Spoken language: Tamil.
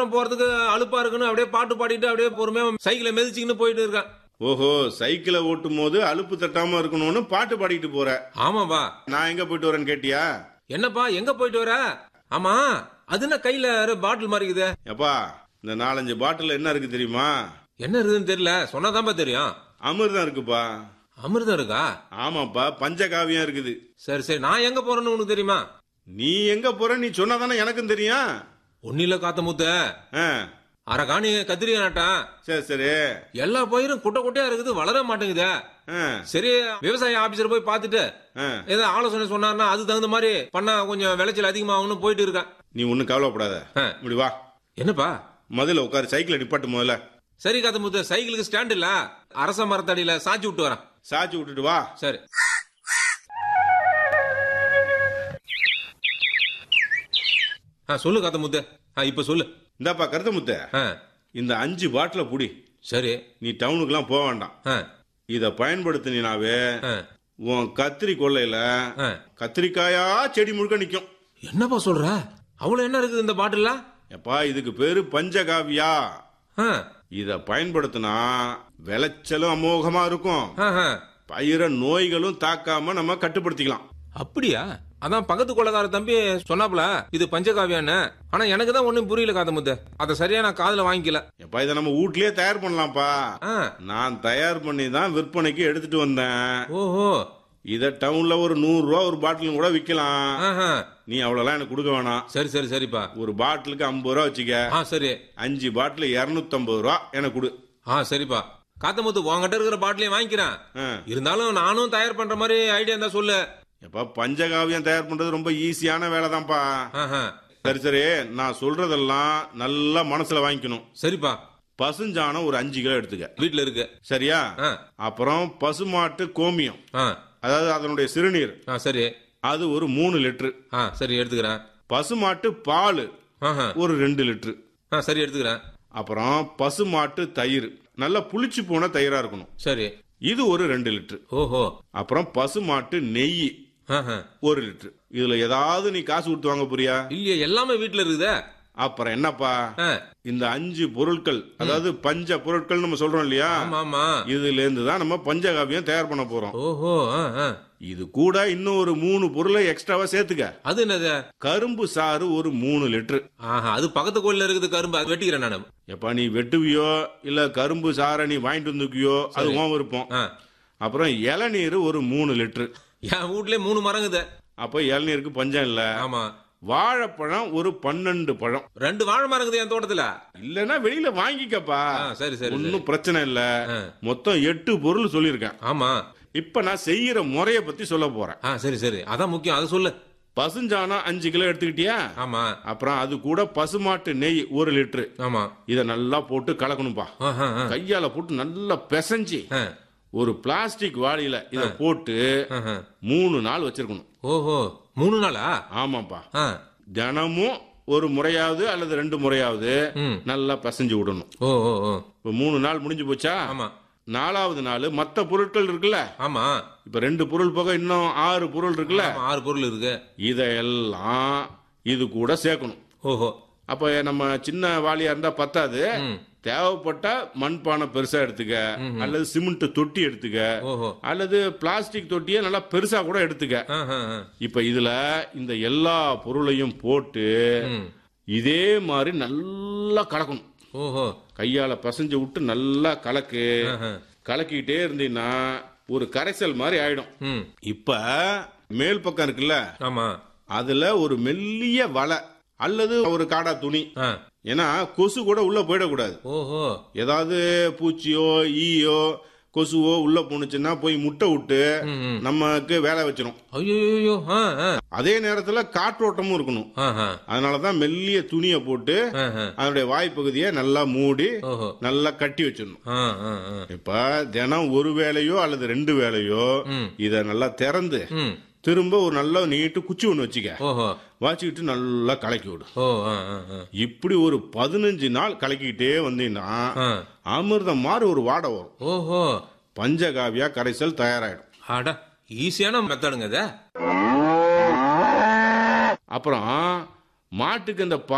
தூரம் போறதுக்கு அலுப்பா இருக்குன்னு அப்படியே பாட்டு பாடிட்டு அப்படியே பொறுமையா சைக்கிளை மிதிச்சுக்கின்னு போயிட்டு இருக்கேன் ஓஹோ சைக்கிளை ஓட்டும் போது அலுப்பு தட்டாம இருக்கணும்னு பாட்டு பாடிட்டு போற ஆமாப்பா நான் எங்க போயிட்டு வரேன்னு கேட்டியா என்னப்பா எங்க போயிட்டு வர ஆமா அது என்ன கையில பாட்டில் மாதிரி இருக்குது எப்பா இந்த நாலஞ்சு பாட்டில் என்ன இருக்கு தெரியுமா என்ன இருக்குதுன்னு தெரியல சொன்னாதான்ப்பா தெரியும் அமிர்தம் இருக்குப்பா அமிர்தம் இருக்கா ஆமாப்பா பஞ்சகாவியம் இருக்குது சரி சரி நான் எங்க போறேன்னு உனக்கு தெரியுமா நீ எங்க போற நீ சொன்னாதானே எனக்கும் தெரியும் ஒன்னில காத்த முத்த ஆ, அரை காணி கத்திரிக்கா நட்டான் சரி சரி எல்லா பயிரும் குட்டை குட்டையா இருக்குது வளர மாட்டேங்குதே ஆ, சரி விவசாய ஆபீசர் போய் பார்த்துட்டு ஆ. ஏதோ ஆலோசனை சொன்னார்னா அது தகுந்த மாதிரி பண்ணா கொஞ்சம் விளைச்சல் அதிகமாகும்னு போயிட்டு இருக்கேன் நீ ஒன்னும் கவலைப்படாத ஆ. இப்படி வா என்னப்பா முதல்ல உட்காரு சைக்கிளை நிப்பாட்டு முதல்ல சரி காத்த முத்த சைக்கிளுக்கு ஸ்டாண்ட் இல்ல அரச மரத்தடியில சாச்சி விட்டு வரேன் சாச்சி விட்டுட்டு வா சரி ஆ சொல்லு காத்த முத்த ஆ இப்ப சொல்லு இந்தாப்பா கருத்த முத்த ஆ இந்த அஞ்சு பாட்டில புடி சரி நீ டவுனுக்குலாம் போக வேண்டாம் ஆ இத பயன்படுத்தினாவே ஆ உன் கத்திரி கொள்ளையில ஆ கத்திரிக்காயா செடி முழுக்க நிக்கும் என்னப்பா சொல்ற அவ்வளவு என்ன இருக்குது இந்த பாட்டில்ல எப்பா இதுக்கு பேரு பஞ்சகாவியா ஆ இத பயன்படுத்தினா விளைச்சலும் அமோகமா இருக்கும் ஆ, ஆ. பயிர நோய்களும் தாக்காம நம்ம கட்டுப்படுத்திக்கலாம் அப்படியா அதான் பக்கத்து கொள்ளக்கார தம்பி சொன்னாப்ல இது பஞ்சகாவியான்னு ஆனா எனக்கு தான் ஒண்ணும் புரியல காத்த முத்த அதை சரியா நான் காதுல வாங்கிக்கல எப்பா இதை நம்ம வீட்லயே தயார் பண்ணலாம்ப்பா ஆ நான் தயார் பண்ணி தான் விற்பனைக்கு எடுத்துட்டு வந்தேன் ஓஹோ இத டவுன்ல ஒரு நூறு ரூபா ஒரு பாட்டிலும் கூட விக்கலாம் ஆஹா. நீ அவ்வளவுலாம் எனக்கு கொடுக்க வேணாம் சரி சரி சரிப்பா ஒரு பாட்டிலுக்கு ஐம்பது ரூபா வச்சுக்க ஆ சரி அஞ்சு பாட்டில் இருநூத்தம்பது ரூபா எனக்கு கொடு ஆ சரிப்பா காத்த முத்து உங்ககிட்ட இருக்கிற பாட்டிலையும் வாங்கிக்கிறேன் ஆ. இருந்தாலும் நானும் தயார் பண்ற மாதிரி ஐடியா இருந்தா சொல்லு எப்பா பஞ்சகாவியம் தயார் பண்றது ரொம்ப ஈஸியான வேலை தான்ப்பா ஆஹா. சரி சரி நான் சொல்றதெல்லாம் நல்லா மனசுல வாங்கிக்கணும் சரிப்பா பசுஞ்சாணம் ஒரு அஞ்சு கிலோ எடுத்துக்க வீட்டுல இருக்கு சரியா ஆ. அப்புறம் பசுமாட்டு கோமியம் ஆ அதாவது அதனுடைய சிறுநீர் ஆ சரி அது ஒரு மூணு லிட்டரு ஆ சரி எடுத்துக்கிறேன் பசுமாட்டு பால் ஆஹா. ஒரு ரெண்டு லிட்டரு ஆ சரி எடுத்துக்கிறேன் அப்புறம் பசுமாட்டு தயிர் நல்லா புளிச்சு போன தயிரா இருக்கணும் சரி இது ஒரு ரெண்டு லிட்டரு ஓஹோ அப்புறம் பசுமாட்டு நெய் ஆஹா. ஒரு லிட்டரு இதுல ஏதாவது நீ காசு கொடுத்து வாங்க போறியா இல்லையே எல்லாமே வீட்டுல இருக்குதே அப்புறம் என்னப்பா ஆ. இந்த அஞ்சு பொருட்கள் அதாவது பஞ்ச பொருட்கள் நம்ம சொல்றோம் இல்லையா ஆமா ஆமா இதுல இருந்து தான் நம்ம பஞ்சகாவியம் தயார் பண்ண போறோம் ஓஹோ ஆ, ஆ. இது கூட இன்னும் ஒரு மூணு பொருளை எக்ஸ்ட்ராவா சேர்த்துக்க அது என்னது கரும்பு சாறு ஒரு மூணு லிட்டரு ஆஹா அது பக்கத்து கோயில்ல இருக்குது கரும்பு அது வெட்டிக்கிறேன் நானு எப்பா நீ வெட்டுவியோ இல்ல கரும்பு சாறை நீ வாங்கிட்டு வந்துக்கியோ அது உன் விருப்பம் ஆ. அப்புறம் இளநீர் ஒரு மூணு லிட்டரு என் வீட்லயே மூணு மரங்குது அப்ப இளநீருக்கு பஞ்சம் இல்ல ஆமா வாழைப்பழம் ஒரு பன்னெண்டு பழம் ரெண்டு வாழை மரம் இருக்குது என் தோட்டத்துல இல்லனா வெளியில வாங்கிக்கப்பா ஆ, சரி சரி சரி. ஒன்னும் பிரச்சனை இல்ல ஆ. மொத்தம் எட்டு பொருள் சொல்லியிருக்கேன் ஆமா இப்ப நான் செய்யற முறைய பத்தி சொல்ல போறேன் ஆ சரி சரி அதான் முக்கியம் அது சொல்லு பசுஞ்சாணம் அஞ்சு கிலோ எடுத்துக்கிட்டியா ஆமா அப்புறம் அது கூட பசுமாட்டு நெய் ஒரு லிட்டரு ஆமா இத நல்லா போட்டு கலக்கணும்பா ஆஹா, ஆ. கையால போட்டு நல்லா பிசைஞ்சு ஆ. ஒரு பிளாஸ்டிக் வாளியில இத போட்டு ஆஹா. மூணு நாள் வச்சிருக்கணும் ஓஹோ மூணு நாளா ஆமாப்பா ஆ. தினமும் ஒரு முறையாவது அல்லது ரெண்டு முறையாவது ம். நல்லா பிசைஞ்சு விடணும் ஓ ஓ ஓ இப்ப மூணு நாள் முடிஞ்சு போச்சா ஆமா நாலாவது நாள் மத்த பொருட்கள் இருக்குல்ல ஆமா இப்ப ரெண்டு பொருள் போக இன்னும் ஆறு பொருள் இருக்குல்ல ஆமா, ஆறு பொருள் இருக்கு இதையெல்லாம் இது கூட சேர்க்கணும் ஓஹோ அப்ப நம்ம சின்ன வாளியா இருந்தா பத்தாது ம். தேவைப்பட்டா மண்பானை பெருசா எடுத்துக்க அல்லது சிமெண்ட் தொட்டி எடுத்துக்க ஓஹோ அல்லது பிளாஸ்டிக் தொட்டியை நல்லா பெருசா கூட எடுத்துக்க ஆஹா, ஆ. இப்ப இதுல இந்த எல்லா பொருளையும் போட்டு ம். இதே மாதிரி நல்லா கலக்கணும் ஓஹோ கையால பசஞ்சு விட்டு நல்லா கலக்கு ஆஹா. கலக்கிட்டே இருந்தீங்கன்னா ஒரு கரைசல் மாதிரி ஆயிடும் ம் இப்ப மேல் பக்கம் இருக்குல்ல ஆமா அதுல ஒரு மெல்லிய வலை அல்லது ஒரு காடா துணி ஆ ஏன்னா கொசு கூட உள்ள போயிடக்கூடாது ஓஹோ ஏதாவது பூச்சியோ ஈயோ கொசுவோ உள்ள போனுச்சுன்னா போய் முட்டை விட்டு ம், ம். நமக்கு வேலை வச்சிரும் ஐயோ ஆ ஆ அதே நேரத்துல காற்றோட்டமும் இருக்கணும் ஆஹா அதனாலதான் மெல்லிய துணியை போட்டு ஆஹா. அதனுடைய வாய்ப்பகுதியை நல்லா மூடி ஓஹோ நல்லா கட்டி வச்சிடணும் ஆ ஆ ஆ இப்ப தினம் ஒரு வேலையோ அல்லது ரெண்டு வேலையோ ம். இத நல்லா திறந்து ம் திரும்ப ஒரு நல்ல நீட்டு குச்சி ஒண்ணு வச்சுக்க ஓஹோ வச்சுக்கிட்டு நல்லா கலக்கி விடு ஓ ஆ ஆ ஆ இப்படி ஒரு பதினஞ்சு நாள் கலக்கிக்கிட்டே வந்தீங்கன்னா ஆ அமிர்தம் மாதிரி ஒரு வாடை வரும் ஓஹோ பஞ்சகாவியா கரைசல் தயாராயிடும் அட ஈஸியான மெத்தடுங்க இது அப்புறம் மாட்டுக்கு இந்த